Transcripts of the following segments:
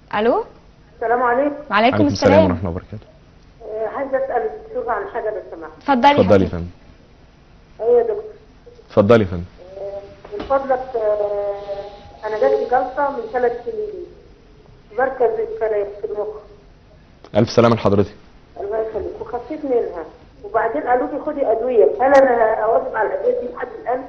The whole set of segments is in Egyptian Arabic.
الو السلام عليكم وعليكم السلام السلام ورحمه الله وبركاته آه، عايزه اسال الدكتور عن حاجه لو سمحت اتفضلي يا اتفضلي يا حبيبي. فندم ايوه يا دكتور اتفضلي يا فندم آه، من فضلك آه، انا جاتلي جلطه من ثلاث سنين مركز الكلام في المخ الف سلامه لحضرتك الله يخليك وخفيت منها وبعدين قالوا لي خدي ادويه هل انا اواظب على الادويه دي لحد الان؟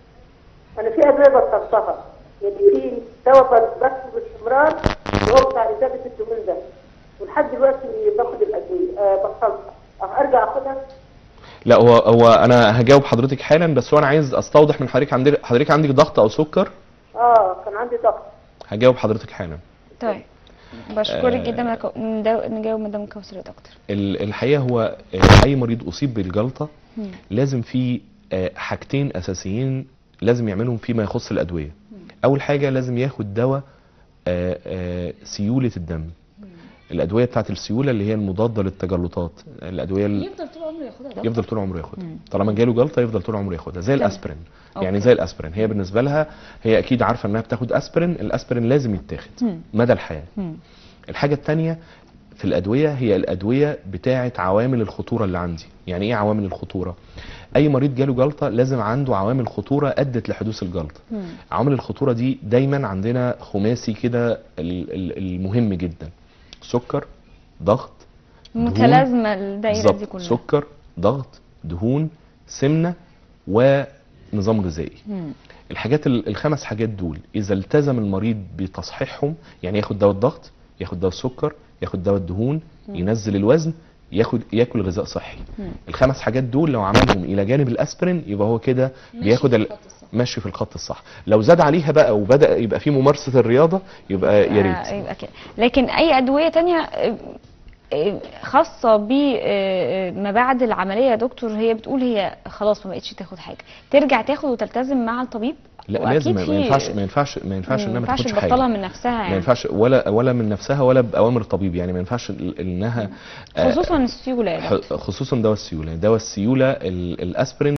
انا في ادويه بطلتها يعني في دواء باخده باستمرار اللي هو بتاع اذابه الدهون ده ولحد دلوقتي باخد الادويه آه بطلتها أه، ارجع اخدها لا هو هو انا هجاوب حضرتك حالا بس هو انا عايز استوضح من حضرتك عندك حضرتك عندك ضغط او سكر اه كان عندي ضغط هجاوب حضرتك حالا طيب بشكرك آه. جدا مدام- ندو- نجاوب مدام كوثر يا دكتور ال- الحقيقه هو آه، اي مريض اصيب بالجلطه مم. لازم في آه، حاجتين اساسيين لازم يعملهم فيما يخص الادويه اول حاجه لازم ياخد دواء آه، آه، سيوله الدم الادويه بتاعت السيوله اللي هي المضاده للتجلطات الادويه ال- يفضل طول عمره ياخدها دكتور يفضل طول عمره ياخدها مم. طالما جاله جلطه يفضل طول عمره ياخدها زي تمام. الاسبرين يعني أوكي. زي الاسبرين هي بالنسبه لها هي اكيد عارفه انها بتاخد اسبرين الاسبرين لازم يتاخد مم. مدى الحياه مم. الحاجه الثانيه في الادويه هي الادويه بتاعه عوامل الخطوره اللي عندي يعني ايه عوامل الخطوره اي مريض جاله جلطه لازم عنده عوامل خطوره ادت لحدوث الجلطه مم. عوامل الخطوره دي دايما عندنا خماسي كده ال- ال- المهم جدا سكر ضغط دهون. متلازمه الدايره دي بالظبط كلها سكر ضغط دهون سمنه ونظام غذائي مم. الحاجات ال- الخمس حاجات دول اذا التزم المريض بتصحيحهم يعني ياخد دواء الضغط ياخد دواء السكر ياخد دواء الدهون ينزل الوزن ياخد ياكل غذاء صحي مم. الخمس حاجات دول لو عملهم الى جانب الاسبرين يبقى هو كده بياخد ال... ماشي في الخط الصح لو زاد عليها بقى وبدا يبقى في ممارسه الرياضه يبقى يا آه، ريت يبقى كده لكن اي ادويه تانية آه، آه، خاصه بما بعد العمليه يا دكتور هي بتقول هي خلاص ما بقتش تاخد حاجه ترجع تاخد وتلتزم مع الطبيب لا وأكيد لازم ما في- ينفعش ما ينفعش ما ينفعش انها ما ينفعش تاخدش حاجه تبطلها من نفسها ما يعني ينفعش ولا ولا من نفسها ولا باوامر الطبيب يعني ما ينفعش ال- انها آه، خصوصا السيوله يا دكتور. ح- خصوصا دواء السيوله دواء السيوله ال- الاسبرين